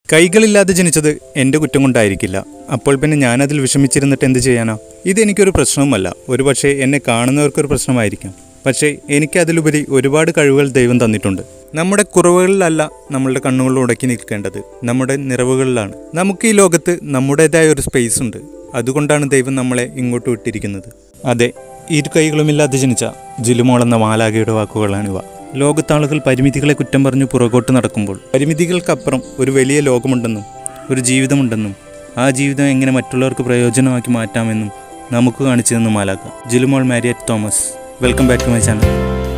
കൈകളില്ലാതെ ജനിച്ചത് എൻ്റെ കുറ്റം കൊണ്ടായിരിക്കില്ല അപ്പോൾ പിന്നെ ഞാനതിൽ വിഷമിച്ചിരുന്നിട്ട് എന്ത് ചെയ്യാനാ ഇതെനിക്കൊരു പ്രശ്നവുമല്ല ഒരുപക്ഷെ എന്നെ കാണുന്നവർക്കൊരു പ്രശ്നമായിരിക്കാം പക്ഷേ എനിക്കതിലുപരി ഒരുപാട് കഴിവുകൾ ദൈവം തന്നിട്ടുണ്ട് നമ്മുടെ കുറവുകളിലല്ല നമ്മളുടെ കണ്ണുകൾ ഉടക്കി നിൽക്കേണ്ടത് നമ്മുടെ നിറവുകളിലാണ് നമുക്ക് ഈ ലോകത്ത് നമ്മുടേതായ ഒരു സ്പേസ് ഉണ്ട് അതുകൊണ്ടാണ് ദൈവം നമ്മളെ ഇങ്ങോട്ട് വിട്ടിരിക്കുന്നത് അതെ ഇരു കൈകളുമില്ലാതെ ജനിച്ച ജിലുമോൾ എന്ന മാലാകയുടെ വാക്കുകളാണിവ ലോകത്താളുകൾ പരിമിതികളെ കുറ്റം പറഞ്ഞ് പുറകോട്ട് നടക്കുമ്പോൾ പരിമിതികൾക്കപ്പുറം ഒരു വലിയ ലോകമുണ്ടെന്നും ഒരു ജീവിതമുണ്ടെന്നും ആ ജീവിതം എങ്ങനെ മറ്റുള്ളവർക്ക് പ്രയോജനമാക്കി മാറ്റാമെന്നും നമുക്ക് കാണിച്ചു തന്നു മാലാക Jilumol Mariet Thomas welcome back to my channel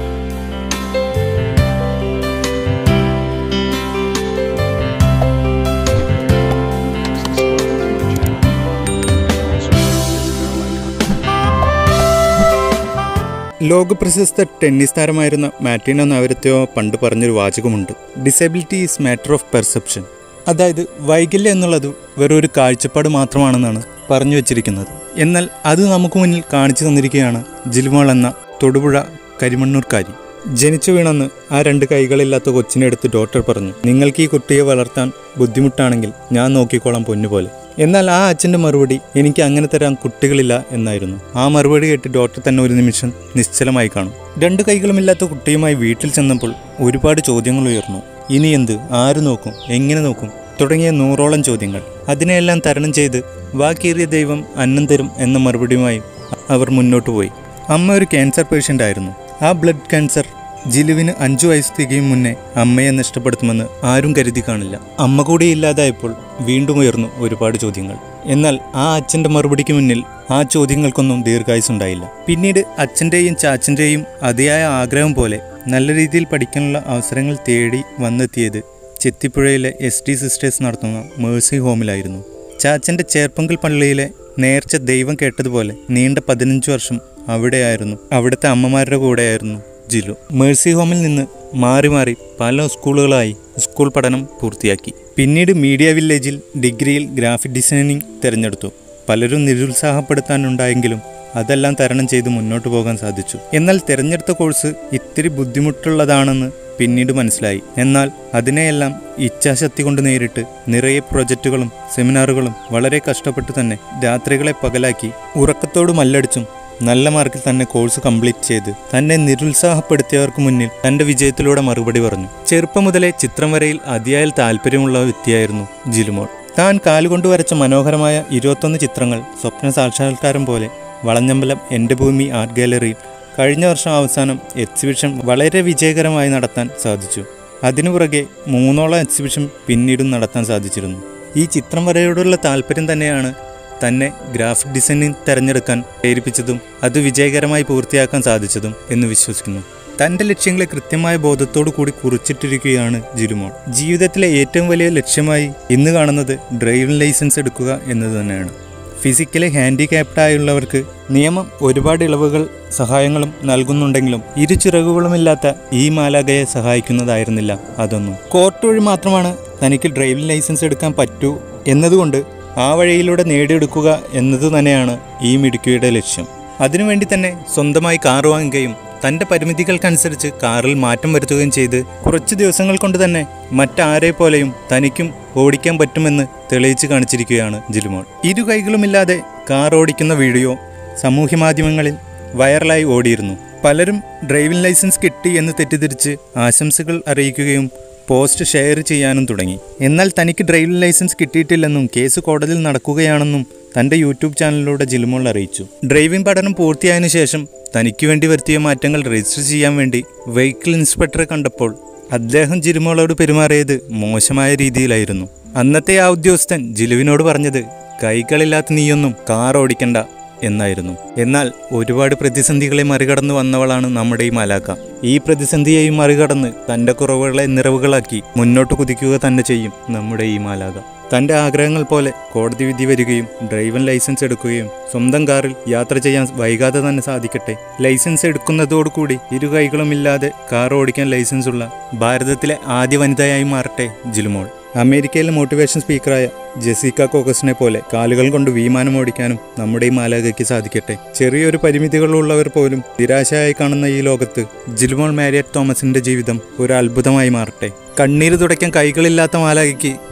ലോകപ്രശസ്ത ടെന്നീസ് താരമായിരുന്ന മാറ്റിനോ നവരത്തെയോ പണ്ട് പറഞ്ഞൊരു വാചകമുണ്ട് disability is matter of perception അതായത് വൈകല്യം എന്നുള്ളത് വെറും ഒരു കാഴ്ചപ്പാട് മാത്രമാണെന്നാണ് പറഞ്ഞു വച്ചിരിക്കുന്നത് എന്നാൽ അത് നമുക്ക് മുന്നിൽ കാണിച്ചു തന്നിരിക്കുകയാണ് ജിൽമോൾ എന്ന തൊടുപുഴ കരിമണ്ണൂർക്കാരി ജനിച്ചു വീണെന്ന് ആ രണ്ട് കൈകളില്ലാത്ത കൊച്ചിനെ എടുത്ത് ഡോക്ടർ പറഞ്ഞു നിങ്ങൾക്ക് ഈ കുട്ടിയെ വളർത്താൻ ബുദ്ധിമുട്ടാണെങ്കിൽ ഞാൻ നോക്കിക്കോളാം പൊന്നുപോലെ എന്നാൽ ആ അച്ഛൻ്റെ മറുപടി എനിക്ക് അങ്ങനെ തരാൻ കുട്ടികളില്ല എന്നായിരുന്നു ആ മറുപടി കേട്ട് ഡോക്ടർ തന്നെ ഒരു നിമിഷം നിശ്ചലമായി കാണും രണ്ട് കൈകളുമില്ലാത്ത കുട്ടിയുമായി വീട്ടിൽ ചെന്നപ്പോൾ ഒരുപാട് ചോദ്യങ്ങൾ ഉയർന്നു ഇനി എന്ത് ആര് നോക്കും എങ്ങനെ നോക്കും തുടങ്ങിയ നൂറോളം ചോദ്യങ്ങൾ അതിനെയെല്ലാം തരണം ചെയ്ത് വാക്കേറിയ ദൈവം അന്നം തരും എന്ന മറുപടിയുമായി അവർ മുന്നോട്ട് പോയി അമ്മ ഒരു ക്യാൻസർ പേഷ്യൻ്റ് ആയിരുന്നു ആ ബ്ലഡ് ക്യാൻസർ ജിലുവിന് അഞ്ചു വയസ്സ് തികയും മുന്നേ അമ്മയെ നഷ്ടപ്പെടുത്തുമെന്ന് ആരും കരുതി കാണില്ല അമ്മ കൂടി ഇല്ലാതായപ്പോൾ വീണ്ടും ഉയർന്നു ഒരുപാട് ചോദ്യങ്ങൾ എന്നാൽ ആ അച്ഛൻ്റെ മറുപടിക്ക് മുന്നിൽ ആ ചോദ്യങ്ങൾക്കൊന്നും ദീർഘായുസുണ്ടായില്ല പിന്നീട് അച്ഛൻ്റെയും ചാച്ചൻ്റെയും അതിയായ ആഗ്രഹം പോലെ നല്ല രീതിയിൽ പഠിക്കാനുള്ള അവസരങ്ങൾ തേടി വന്നെത്തിയത് ചെത്തിപ്പുഴയിലെ എസ് ടി സിസ്റ്റേഴ്സ് നടത്തുന്ന മേഴ്സി ഹോമിലായിരുന്നു ചാച്ചൻ്റെ ചേർപ്പങ്കൽ പള്ളിയിലെ നേർച്ച ദൈവം കേട്ടതുപോലെ നീണ്ട പതിനഞ്ച് വർഷം അവിടെയായിരുന്നു അവിടുത്തെ അമ്മമാരുടെ കൂടെയായിരുന്നു ജിലു മേഴ്സി ഹോമിൽ നിന്ന് മാറി മാറി പല സ്കൂളുകളായി സ്കൂൾ പഠനം പൂർത്തിയാക്കി പിന്നീട് മീഡിയ വില്ലേജിൽ ഡിഗ്രിയിൽ ഗ്രാഫിക് ഡിസൈനിങ് തിരഞ്ഞെടുത്തു പലരും നിരുത്സാഹപ്പെടുത്താനുണ്ടായെങ്കിലും അതെല്ലാം തരണം ചെയ്ത് മുന്നോട്ട് പോകാൻ സാധിച്ചു എന്നാൽ തിരഞ്ഞെടുത്ത കോഴ്സ് ഇത്തിരി ബുദ്ധിമുട്ടുള്ളതാണെന്ന് പിന്നീട് മനസ്സിലായി എന്നാൽ അതിനെയെല്ലാം ഇച്ഛാശക്തി കൊണ്ട് നേരിട്ട് നിറയെ പ്രൊജക്റ്റുകളും സെമിനാറുകളും വളരെ കഷ്ടപ്പെട്ട് തന്നെ രാത്രികളെ പകലാക്കി ഉറക്കത്തോട് മല്ലടിച്ചും നല്ല മാർക്കിൽ തന്നെ കോഴ്സ് കംപ്ലീറ്റ് ചെയ്ത് തന്നെ നിരുത്സാഹപ്പെടുത്തിയവർക്ക് മുന്നിൽ തന്റെ വിജയത്തിലൂടെ മറുപടി പറഞ്ഞു ചെറുപ്പം മുതലേ ചിത്രം വരയിൽ അതിയായ താല്പര്യമുള്ള വ്യക്തിയായിരുന്നു ജിലുമോൾ താൻ കാലുകൊണ്ട് വരച്ച മനോഹരമായ ഇരുപത്തൊന്ന് ചിത്രങ്ങൾ സ്വപ്ന സാക്ഷാത്കാരം പോലെ വളഞ്ഞമ്പലം എൻ്റെ ഭൂമി ആർട്ട് ഗാലറിയിൽ കഴിഞ്ഞ വർഷം അവസാനം എക്സിബിഷൻ വളരെ വിജയകരമായി നടത്താൻ സാധിച്ചു അതിനു പുറകെ മൂന്നോളം എക്സിബിഷൻ പിന്നീടും നടത്താൻ സാധിച്ചിരുന്നു ഈ ചിത്രം വരയോടുള്ള താല്പര്യം തന്നെയാണ് തന്നെ ഗ്രാഫിക് ഡിസൈനിങ് തിരഞ്ഞെടുക്കാൻ പ്രേരിപ്പിച്ചതും അത് വിജയകരമായി പൂർത്തിയാക്കാൻ സാധിച്ചതും എന്ന് വിശ്വസിക്കുന്നു തൻ്റെ ലക്ഷ്യങ്ങളെ കൃത്യമായ ബോധത്തോടു കൂടി കുറിച്ചിട്ടിരിക്കുകയാണ് ജിലുമോൾ ജീവിതത്തിലെ ഏറ്റവും വലിയ ലക്ഷ്യമായി ഇന്ന് കാണുന്നത് ഡ്രൈവിംഗ് ലൈസൻസ് എടുക്കുക എന്നത് തന്നെയാണ് ഫിസിക്കലി ഹാൻഡിക്യാപ്ഡ് ആയുള്ളവർക്ക് നിയമം ഒരുപാട് ഇളവുകൾ സഹായങ്ങളും നൽകുന്നുണ്ടെങ്കിലും ഇരു ചിറകുകളുമില്ലാത്ത ഈ മാലാകയെ സഹായിക്കുന്നതായിരുന്നില്ല അതൊന്നും കോർട്ട് വഴി മാത്രമാണ് തനിക്ക് ഡ്രൈവിംഗ് ലൈസൻസ് എടുക്കാൻ പറ്റൂ എന്നതുകൊണ്ട് ആ വഴിയിലൂടെ നേടിയെടുക്കുക എന്നത് തന്നെയാണ് ഈ മിടുക്കിയുടെ ലക്ഷ്യം അതിനുവേണ്ടി തന്നെ സ്വന്തമായി കാർ വാങ്ങുകയും തൻ്റെ പരിമിതികൾക്കനുസരിച്ച് കാറിൽ മാറ്റം വരുത്തുകയും ചെയ്ത് കുറച്ച് ദിവസങ്ങൾ കൊണ്ട് തന്നെ മറ്റാരെ പോലെയും തനിക്കും ഓടിക്കാൻ പറ്റുമെന്ന് തെളിയിച്ച് കാണിച്ചിരിക്കുകയാണ് ജിലുമോൾ ഇരു കൈകളുമില്ലാതെ കാർ ഓടിക്കുന്ന വീഡിയോ സാമൂഹ്യ മാധ്യമങ്ങളിൽ വൈറലായി ഓടിയിരുന്നു പലരും ഡ്രൈവിംഗ് ലൈസൻസ് കിട്ടി എന്ന് തെറ്റിദ്ധരിച്ച് ആശംസകൾ അറിയിക്കുകയും പോസ്റ്റ് ഷെയർ ചെയ്യാനും തുടങ്ങി എന്നാൽ തനിക്ക് ഡ്രൈവിംഗ് ലൈസൻസ് കിട്ടിയിട്ടില്ലെന്നും കേസ് കോടതിയിൽ നടക്കുകയാണെന്നും തൻ്റെ യൂട്യൂബ് ചാനലിലൂടെ ജിൽമോൾ അറിയിച്ചു ഡ്രൈവിംഗ് പഠനം പൂർത്തിയായതിനു ശേഷം തനിക്ക് വേണ്ടി വരുത്തിയ മാറ്റങ്ങൾ രജിസ്റ്റർ ചെയ്യാൻ വേണ്ടി വെഹിക്കിൾ ഇൻസ്പെക്ടറെ കണ്ടപ്പോൾ അദ്ദേഹം ജിരുമോളോട് പെരുമാറിയത് മോശമായ രീതിയിലായിരുന്നു അന്നത്തെ ആ ഉദ്യോഗസ്ഥൻ ജിലുവിനോട് പറഞ്ഞത് കൈകളില്ലാത്ത നീയൊന്നും കാർ ഓടിക്കണ്ട എന്നായിരുന്നു എന്നാൽ ഒരുപാട് പ്രതിസന്ധികളെ മറികടന്ന് വന്നവളാണ് നമ്മുടെ ഈ മലാക്ക ഈ പ്രതിസന്ധിയെയും മറികടന്ന് തൻ്റെ കുറവുകളെ നിറവുകളാക്കി മുന്നോട്ട് കുതിക്കുക തന്നെ ചെയ്യും നമ്മുടെ ഈ മാലാക തൻ്റെ ആഗ്രഹങ്ങൾ പോലെ കോടതി വിധി വരികയും ഡ്രൈവിംഗ് ലൈസൻസ് എടുക്കുകയും സ്വന്തം കാറിൽ യാത്ര ചെയ്യാൻ വൈകാതെ തന്നെ സാധിക്കട്ടെ ലൈസൻസ് എടുക്കുന്നതോടുകൂടി ഇരു കൈകളുമില്ലാതെ കാർ ഓടിക്കാൻ ലൈസൻസ് ഉള്ള ഭാരതത്തിലെ ആദ്യ വനിതയായി മാറട്ടെ ജിലുമോൾ അമേരിക്കയിലെ മോട്ടിവേഷൻ സ്പീക്കറായ ജെസിക്ക കോക്കസിനെ പോലെ കാലുകൾ കൊണ്ട് വിമാനം ഓടിക്കാനും നമ്മുടെ ഈ മാലാകയ്ക്ക് സാധിക്കട്ടെ ചെറിയൊരു പരിമിതികളുള്ളവർ പോലും നിരാശയായി കാണുന്ന ഈ ലോകത്ത് ജിൽമോൾ മാരിയറ്റ് തോമസിന്റെ ജീവിതം ഒരു അത്ഭുതമായി മാറട്ടെ കണ്ണീര് തുടയ്ക്കാൻ കൈകളില്ലാത്ത മാലാകയ്ക്ക്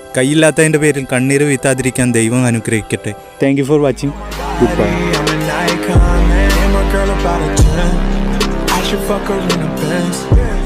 കൈയില്ലാത്തതിൻ്റെ പേരിൽ കണ്ണീര് വീത്താതിരിക്കാൻ ദൈവം അനുഗ്രഹിക്കട്ടെ thank you for watching good bye I'm an icon, man. And my girl about a 10. I should fuck her in the Benz.